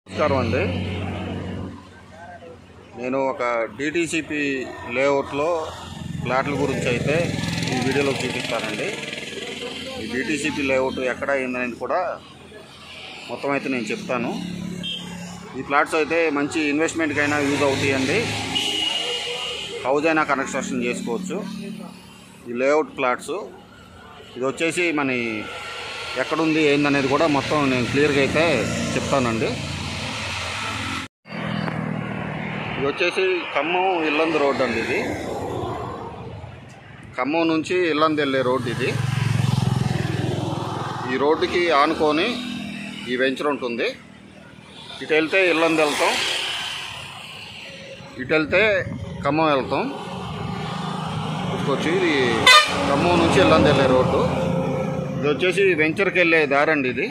నమస్కారం అండి నేను ఒక డిటీసీపీ లేఅవుట్లో ప్లాట్ల గురించి అయితే ఈ వీడియోలో చూపిస్తానండి ఈ డిటీసీపీ లేఅవుట్ ఎక్కడ అయిందనేది కూడా మొత్తం అయితే నేను చెప్తాను ఈ ప్లాట్స్ అయితే మంచి ఇన్వెస్ట్మెంట్కైనా యూజ్ అవుతాయండి హౌస్ అయినా కన్స్ట్రక్షన్ చేసుకోవచ్చు ఈ లేఅవుట్ ప్లాట్స్ ఇది వచ్చేసి మన ఎక్కడుంది ఏందనేది కూడా మొత్తం నేను క్లియర్గా అయితే చెప్తానండి ఇది వచ్చేసి ఖమ్మం ఇల్లందు రోడ్ అండి ఇది ఖమ్మం నుంచి ఇల్లందు వెళ్ళే రోడ్ ఇది ఈ రోడ్డుకి ఆనుకొని ఈ వెంచర్ ఉంటుంది ఇటు వెళ్తే ఇల్లందు వెళ్తాం ఇటు వెళ్తే ఖమ్మం వెళ్తాం వచ్చి ఇది ఖమ్మం నుంచి ఇల్లందు వెళ్ళే రోడ్డు ఇది వచ్చేసి వెంచర్కి వెళ్ళే దారి అండి ఇది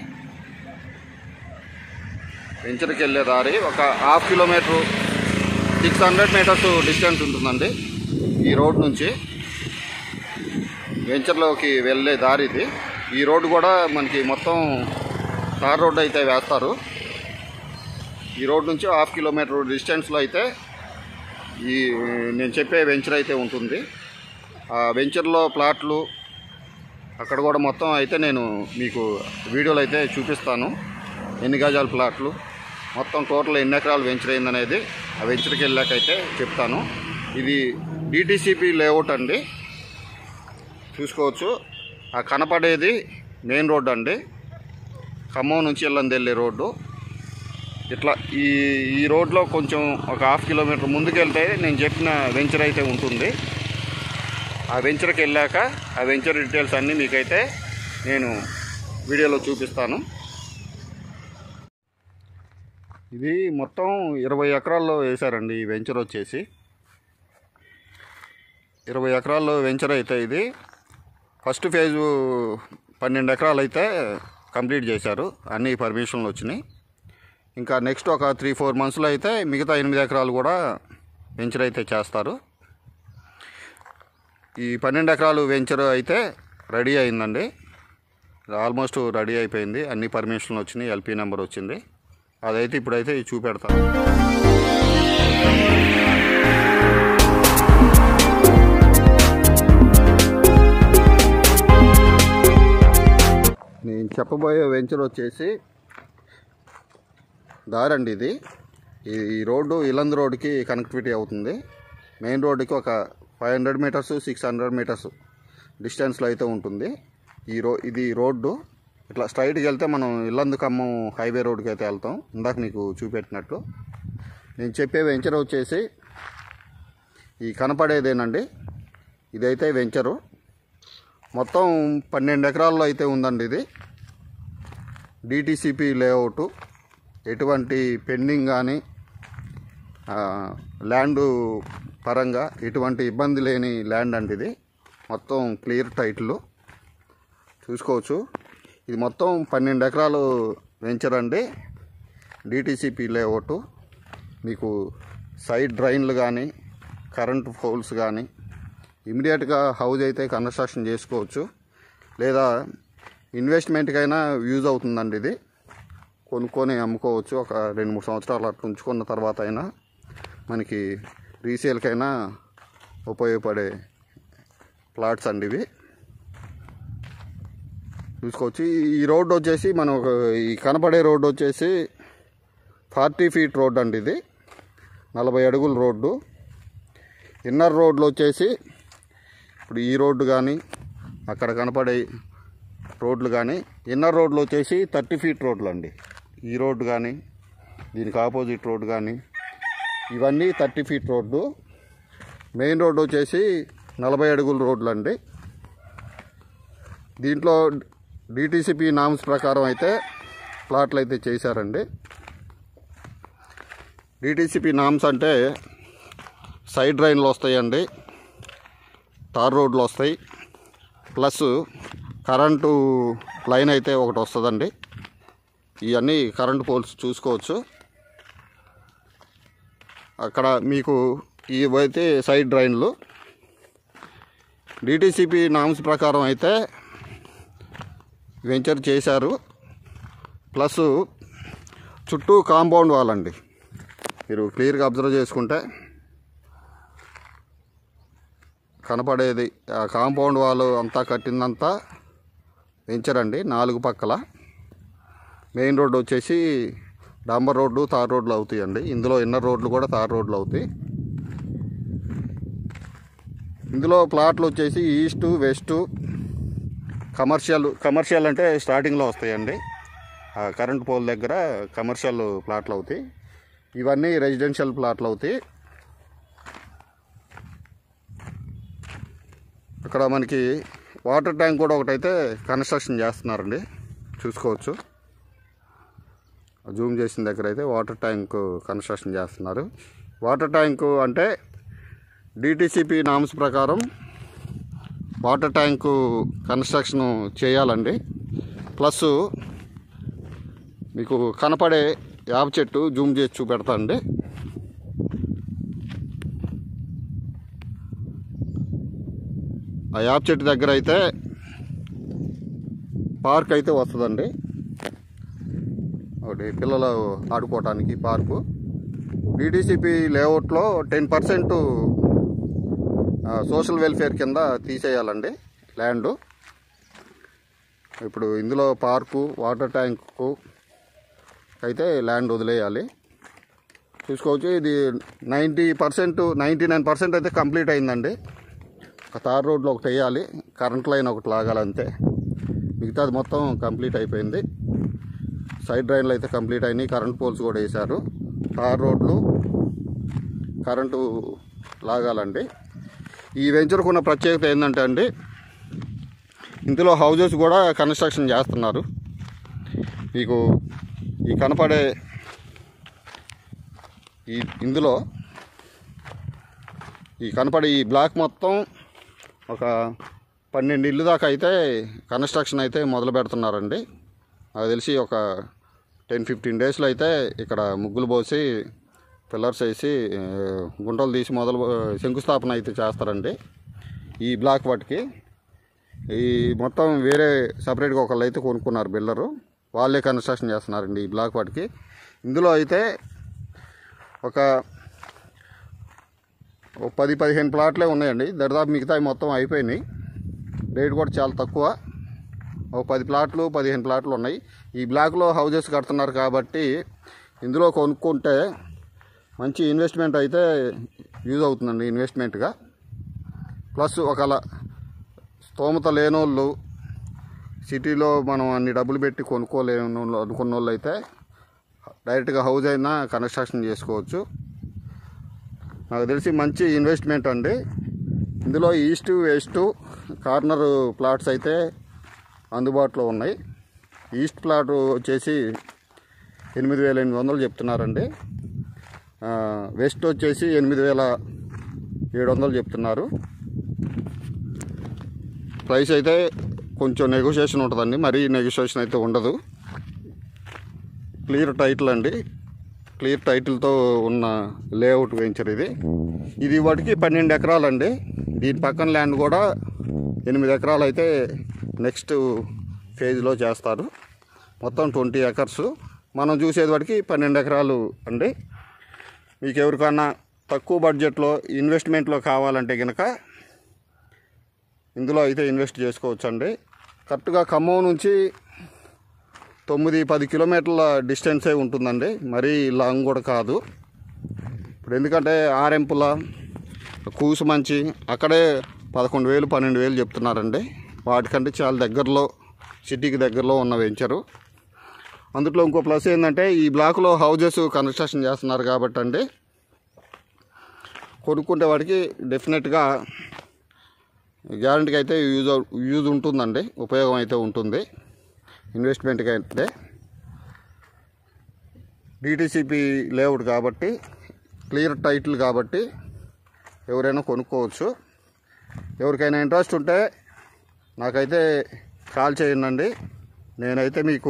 వెంచర్కి వెళ్ళే దారి ఒక half kilometer six hundred meters distance ఉంటుందండి ఈ రోడ్ నుంచి వెంచర్లోకి వెళ్ళే దారి ఇది ఈ రోడ్డు కూడా మనకి మొత్తం తార్ రోడ్డు అయితే వేస్తారు ఈ రోడ్ నుంచి హాఫ్ కిలోమీటర్ డిస్టెన్స్లో అయితే ఈ నేను చెప్పే వెంచర్ అయితే ఉంటుంది ఆ వెంచర్లో ప్లాట్లు అక్కడ కూడా మొత్తం అయితే నేను మీకు వీడియోలు అయితే చూపిస్తాను ఎన్ని గజాల ప్లాట్లు మొత్తం టోటల్ ఎన్ని ఎకరాలు వెంచర్ అయిందనేది ఆ వెంచర్కి వెళ్ళాకైతే చెప్తాను ఇది డిటీసీపీ లేఅవుట్ అండి చూసుకోవచ్చు ఆ కనపడేది మెయిన్ రోడ్ అండి ఖమ్మం నుంచి వెళ్ళంది వెళ్ళే రోడ్డు ఇట్లా ఈ ఈ రోడ్లో కొంచెం ఒక హాఫ్ కిలోమీటర్ ముందుకెళ్తే నేను చెప్పిన వెంచర్ అయితే ఉంటుంది ఆ వెంచర్కి వెళ్ళాక ఆ వెంచర్ డీటెయిల్స్ అన్నీ మీకైతే నేను వీడియోలో చూపిస్తాను ఇది మొత్తం ఇరవై ఎకరాల్లో వేశారండి ఈ వెంచర్ వచ్చేసి ఇరవై ఎకరాల్లో వెంచర్ అయితే ఇది ఫస్ట్ ఫేజు పన్నెండు ఎకరాలు అయితే కంప్లీట్ చేశారు అన్ని పర్మిషన్లు వచ్చినాయి ఇంకా నెక్స్ట్ ఒక త్రీ ఫోర్ మంత్స్లో అయితే మిగతా ఎనిమిది ఎకరాలు కూడా వెంచర్ అయితే చేస్తారు ఈ పన్నెండు ఎకరాలు వెంచర్ అయితే రెడీ అయిందండి ఆల్మోస్ట్ రెడీ అయిపోయింది అన్ని పర్మిషన్లు వచ్చినాయి ఎల్పీ నెంబర్ వచ్చింది అదైతే ఇప్పుడైతే చూపెడతాను నేను చెప్పబోయే వెంచర్ వచ్చేసి దారండి ఇది ఈ ఈ రోడ్డు ఇలంద్ రోడ్డుకి కనెక్టివిటీ అవుతుంది మెయిన్ రోడ్డుకి ఒక five hundred meters six hundred meters డిస్టెన్స్లో అయితే ఉంటుంది ఈ రో ఇది రోడ్డు ఇట్లా స్ట్రైట్కి వెళ్తే మనం ఇల్లందు ఖమ్మం హైవే రోడ్డుకి అయితే వెళ్తాం ఇందాక నీకు చూపెట్టినట్టు నేను చెప్పే వెంచర్ వచ్చేసి ఈ కనపడేదేనండి ఇదైతే వెంచరు మొత్తం పన్నెండు ఎకరాల్లో అయితే ఉందండి ఇది డిటీసీపీ లేఅవుట్ ఎటువంటి పెండింగ్ కానీ ల్యాండ్ పరంగా ఎటువంటి ఇబ్బంది లేని ల్యాండ్ అండి ఇది మొత్తం క్లియర్ టైటిల్ చూసుకోవచ్చు ఇది మొత్తం పన్నెండు ఎకరాలు వెంచర్ అండి డిటీసీపీ లేఅవుట్ మీకు సైడ్ డ్రైన్లు కానీ కరెంట్ పోల్స్ కానీ ఇమీడియట్గా హౌస్ అయితే కన్స్ట్రక్షన్ చేసుకోవచ్చు లేదా ఇన్వెస్ట్మెంట్కైనా యూజ్ అవుతుందండి ఇది కొనుక్కొని అమ్ముకోవచ్చు ఒక రెండు మూడు సంవత్సరాలు అట్లా ఉంచుకున్న తర్వాత అయినా మనకి రీసేల్కైనా ఉపయోగపడే ప్లాట్స్ అండి ఇవి చూసుకోవచ్చు ఈ రోడ్డు వచ్చేసి మనం ఒక ఈ కనపడే రోడ్డు వచ్చేసి ఫార్టీ ఫీట్ రోడ్ అండి ఇది నలభై అడుగుల రోడ్డు ఇన్నర్ రోడ్లు వచ్చేసి ఇప్పుడు ఈ రోడ్డు కానీ అక్కడ కనపడే రోడ్లు కానీ ఇన్నర్ రోడ్లు వచ్చేసి థర్టీ ఫీట్ రోడ్లు అండి ఈ రోడ్డు కానీ దీనికి ఆపోజిట్ రోడ్డు కానీ ఇవన్నీ thirty feet road main road వచ్చేసి నలభై అడుగుల రోడ్లు అండి దీంట్లో డిటీసీపీ నామ్స్ ప్రకారం అయితే ప్లాట్లు అయితే చేశారండి డిటీసీపీ నామ్స్ అంటే సైడ్ డ్రైన్లు వస్తాయండి తార్ రోడ్లు వస్తాయి ప్లస్ కరెంటు లైన్ అయితే ఒకటి వస్తుందండి ఇవన్నీ కరెంటు పోల్స్ చూసుకోవచ్చు అక్కడ మీకు ఇవైతే సైడ్ డ్రైన్లు డిటీసీపీ నామ్స్ ప్రకారం అయితే వెంచర్ చేశారు ప్లస్ చుట్టూ కాంపౌండ్ వాల్ అండి మీరు క్లియర్గా అబ్జర్వ్ చేసుకుంటే కనపడేది ఆ కాంపౌండ్ వాల్ అంతా కట్టిందంతా వెంచరండి నాలుగు పక్కల మెయిన్ రోడ్డు వచ్చేసి డాంబర్ రోడ్డు తార్ రోడ్లు అవుతాయండి ఇందులో ఇన్నర్ రోడ్లు కూడా తార్ రోడ్లు అవుతాయి ఇందులో ప్లాట్లు వచ్చేసి ఈస్ట్ వెస్ట్ కమర్షియల్ కమర్షియల్ అంటే స్టార్టింగ్లో వస్తాయండి ఆ కరెంట్ పోల్ దగ్గర కమర్షియల్ ప్లాట్లు అవుతాయి ఇవన్నీ రెసిడెన్షియల్ ప్లాట్లు అవుతాయి అక్కడ మనకి వాటర్ ట్యాంక్ కూడా ఒకటైతే కన్స్ట్రక్షన్ చేస్తున్నారండి చూసుకోవచ్చు జూమ్ చేసిన దగ్గర అయితే వాటర్ ట్యాంక్ కన్స్ట్రక్షన్ చేస్తున్నారు వాటర్ ట్యాంక్ అంటే డిటిసిపి నామ్స్ ప్రకారం వాటర్ ట్యాంకు కన్స్ట్రక్షన్ చేయాలండి ప్లస్ మీకు కనపడే యాప చెట్టు జూమ్ చేసి చూపెడతా అండి ఆ యాప చెట్టు దగ్గర అయితే పార్క్ అయితే వస్తుందండి ఒకటి పిల్లలు ఆడుకోవటానికి పార్కు డిటిసిపి లేఅవుట్లో టెన్ పర్సెంట్ సోషల్ వెల్ఫేర్ కింద తీసేయాలండి ల్యాండ్ ఇప్పుడు ఇందులో పార్కు వాటర్ ట్యాంకు అయితే ల్యాండ్ వదిలేయాలి చూసుకోవచ్చు ఇది ninety percent ninety nine percent అయితే కంప్లీట్ అయిందండి ఒక తార్ రోడ్లో ఒకటి వేయాలి కరెంట్ లైన్ ఒకటి లాగాలంతే మిగతాది మొత్తం కంప్లీట్ అయిపోయింది సైడ్ డ్రైన్లు అయితే కంప్లీట్ అయినాయి కరెంట్ పోల్స్ కూడా వేశారు తార్ రోడ్లు కరెంటు లాగాలండి ఈ వెంచర్కు ఉన్న ప్రత్యేకత ఏంటంటే అండి ఇందులో హౌజెస్ కూడా కన్స్ట్రక్షన్ చేస్తున్నారు మీకు ఈ కనపడే ఈ ఇందులో ఈ కనపడే ఈ బ్లాక్ మొత్తం ఒక పన్నెండు ఇల్లు దాకా అయితే కన్స్ట్రక్షన్ అయితే మొదలు పెడుతున్నారండి నాకు తెలిసి ఒక టెన్ ఫిఫ్టీన్ డేస్లో అయితే ఇక్కడ ముగ్గులు పోసి పిల్లర్స్ వేసి ఆ, గుంటలు తీసి మొదలు శంకుస్థాపన అయితే చేస్తారండి ఈ బ్లాక్ వాటికి ఈ మొత్తం వేరే సపరేట్గా ఒకళ్ళు అయితే కొనుక్కున్నారు బిల్డరు వాళ్ళే కన్స్ట్రక్షన్ చేస్తున్నారండి ఈ బ్లాక్ వాటికి ఇందులో అయితే ఒక ఒక పది పదిహేను ప్లాట్లే ఉన్నాయండి దరిదాపు మిగతా మొత్తం అయిపోయినాయి రేట్ కూడా చాలా తక్కువ ఒక పది ప్లాట్లు పదిహేను ప్లాట్లు ఉన్నాయి ఈ బ్లాక్లో హౌజెస్ కడుతున్నారు కాబట్టి ఇందులో కొనుక్కుంటే మంచి ఇన్వెస్ట్మెంట్ అయితే యూజ్ అవుతుందండి ఇన్వెస్ట్మెంట్గా ప్లస్ ఒకవేళ స్తోమత లేనోళ్ళు సిటీలో మనం అన్ని డబ్బులు పెట్టి కొనుక్కోలేను అనుకున్న వాళ్ళు అయితే డైరెక్ట్గా హౌస్ అయినా కన్స్ట్రక్షన్ చేసుకోవచ్చు నాకు తెలిసి మంచి ఇన్వెస్ట్మెంట్ అండి ఇందులో ఈస్ట్ వెస్ట్ కార్నర్ ప్లాట్స్ అయితే అందుబాటులో ఉన్నాయి ఈస్ట్ ప్లాట్ వచ్చేసి ఎనిమిది వేల ఎనిమిది వందలు చెప్తున్నారండి ఆ, వెస్ట్ వచ్చేసి ఎనిమిది వేల ఏడు వందలు చెప్తున్నారు ప్రైస్ అయితే కొంచెం నెగోషియేషన్ ఉంటుందండి మరీ నెగోషియేషన్ అయితే ఉండదు క్లియర్ టైటిల్ అండి క్లియర్ టైటిల్తో ఉన్న లేఅవుట్ వెంచర్ ఇది ఇది వాటికి పన్నెండు ఎకరాలండి దీని పక్కన ల్యాండ్ కూడా ఎనిమిది ఎకరాలు అయితే నెక్స్ట్ ఫేజ్లో చేస్తారు మొత్తం ట్వంటీ ఎకర్స్ మనం చూసేది వాటికి పన్నెండు ఎకరాలు అండి మీకు ఎవరికన్నా తక్కువ బడ్జెట్లో ఇన్వెస్ట్మెంట్లో కావాలంటే కనుక ఇందులో అయితే ఇన్వెస్ట్ చేసుకోవచ్చండి కరెక్ట్గా ఖమ్మం నుంచి తొమ్మిది పది కిలోమీటర్ల డిస్టెన్సే ఉంటుందండి మరీ లాంగ్ కూడా కాదు ఇప్పుడు ఎందుకంటే ఆరెంపుల కూసుమంచి అక్కడే పదకొండు వేలు పన్నెండు వేలు చెప్తున్నారండి వాటికంటే చాలా దగ్గరలో సిటీకి దగ్గరలో ఉన్న వెంచరు అందులో ఇంకో ప్లస్ ఏంటంటే ఈ బ్లాక్లో హౌజెస్ కన్స్ట్రక్షన్ చేస్తున్నారు కాబట్టి అండి కొనుక్కుంటే వాడికి డెఫినెట్గా గ్యారంటీకి అయితే యూజ్ అవు- యూజ్ ఉంటుందండి ఉపయోగం అయితే ఉంటుంది ఇన్వెస్ట్మెంట్కి అయితే డిటిసిపి లేఅవుట్ కాబట్టి క్లియర్ టైటిల్ కాబట్టి ఎవరైనా కొనుక్కోవచ్చు ఎవరికైనా ఇంట్రెస్ట్ ఉంటే నాకైతే కాల్ చేయండి నేనైతే మీకు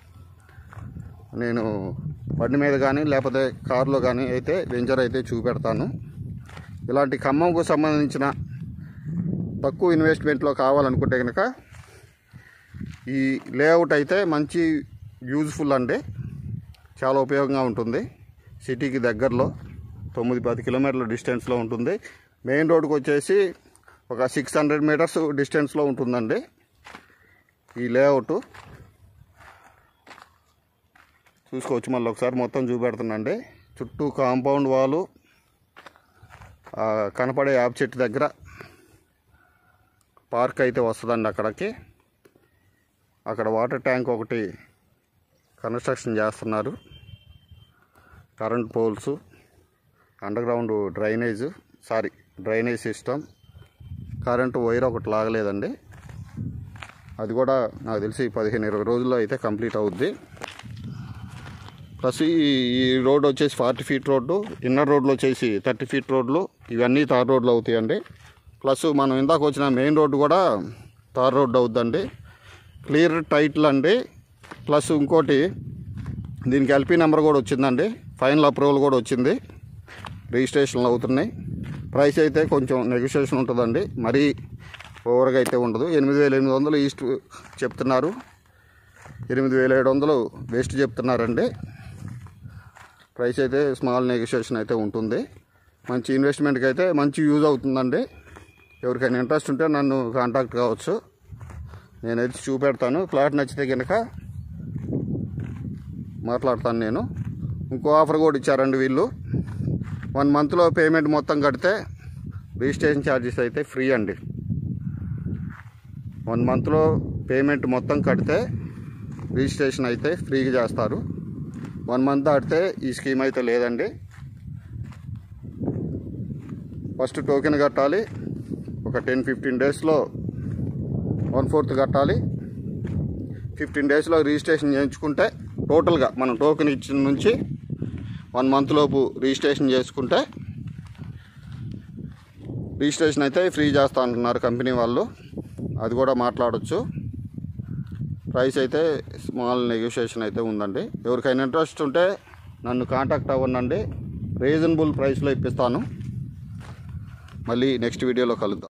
నేను బండి మీద కానీ లేకపోతే కారులో కానీ అయితే వెంచర్ అయితే చూపెడతాను ఇలాంటి ఖమ్మంకు సంబంధించిన తక్కువ ఇన్వెస్ట్మెంట్లో కావాలనుకుంటే కనుక ఈ లేఅవుట్ అయితే మంచి యూజ్ఫుల్ అండి చాలా ఉపయోగంగా ఉంటుంది సిటీకి దగ్గరలో తొమ్మిది పది కిలోమీటర్ల డిస్టెన్స్లో ఉంటుంది మెయిన్ రోడ్కి వచ్చేసి ఒక సిక్స్ హండ్రెడ్ మీటర్స్ డిస్టెన్స్లో ఉంటుందండి ఈ లేఅవుట్ చూసుకోవచ్చు మళ్ళీ ఒకసారి మొత్తం చూపెడుతున్నాండి చుట్టూ కాంపౌండ్ వాలు ఆ, కనపడే యాప్ చెట్టు దగ్గర పార్క్ అయితే వస్తుందండి అక్కడికి అక్కడ వాటర్ ట్యాంక్ ఒకటి కన్స్ట్రక్షన్ చేస్తున్నారు current poles underground drainage sorry drainage system current wire ఒకటి లాగలేదండి అది కూడా నాకు తెలిసి పదిహేను ఇరవై రోజుల్లో అయితే కంప్లీట్ అవుద్ది ప్లస్ ఈ ఈ రోడ్ వచ్చేసి ఫార్టీ ఫీట్ రోడ్డు ఇన్నర్ రోడ్లు వచ్చేసి థర్టీ ఫీట్ రోడ్లు ఇవన్నీ తార్ రోడ్లు అవుతాయండి ప్లస్ మనం ఇందాక వచ్చిన మెయిన్ రోడ్డు కూడా తార్ రోడ్డు అవుద్దండి క్లియర్ టైటిల్ అండి ప్లస్ ఇంకోటి దీనికి ఎల్పీ నెంబర్ కూడా వచ్చిందండి ఫైనల్ అప్రూవల్ కూడా వచ్చింది రిజిస్ట్రేషన్లు అవుతున్నాయి ప్రైస్ అయితే కొంచెం నెగోషియేషన్ ఉంటుందండి మరీ ఓవర్గా అయితే ఉండదు ఎనిమిది వేల ఎనిమిది వందలు ఈస్ట్ చెప్తున్నారు ఎనిమిది వేల ఏడు వందలు వెస్ట్ చెప్తున్నారండి ప్రైస్ అయితే స్మాల్ నెగోషియేషన్ అయితే ఉంటుంది మంచి ఇన్వెస్ట్మెంట్కి అయితే మంచి యూజ్ అవుతుందండి ఎవరికైనా ఇంట్రెస్ట్ ఉంటే నన్ను కాంటాక్ట్ కావచ్చు నేనైతే చూపెడతాను ప్లాట్ నచ్చితే కనుక మాట్లాడతాను నేను ఇంకో ఆఫర్ కూడా ఇచ్చారండి వీళ్ళు వన్ మంత్లో పేమెంట్ మొత్తం కడితే రిజిస్ట్రేషన్ ఛార్జెస్ అయితే ఫ్రీ అండి వన్ మంత్లో పేమెంట్ మొత్తం కడితే రిజిస్ట్రేషన్ అయితే ఫ్రీగా చేస్తారు వన్ మంత్ దాటితే ఈ స్కీమ్ అయితే లేదండి ఫస్ట్ టోకెన్ కట్టాలి ఒక టెన్ ఫిఫ్టీన్ డేస్లో వన్ ఫోర్త్ కట్టాలి ఫిఫ్టీన్ డేస్లో రిజిస్ట్రేషన్ చేయించుకుంటే టోటల్గా మనం టోకెన్ ఇచ్చిన నుంచి వన్ మంత్ లోపు రిజిస్ట్రేషన్ చేసుకుంటే రిజిస్ట్రేషన్ అయితే ఫ్రీ చేస్తా అంటున్నారు కంపెనీ వాళ్ళు అది కూడా మాట్లాడొచ్చు ప్రైస్ అయితే స్మాల్ నెగోషియేషన్ అయితే ఉందండి ఎవరికైనా ఇంట్రెస్ట్ ఉంటే నన్ను కాంటాక్ట్ అవ్వండి రీజనబుల్ ప్రైస్లో ఇప్పిస్తాను మళ్ళీ నెక్స్ట్ వీడియోలో కలుద్దాం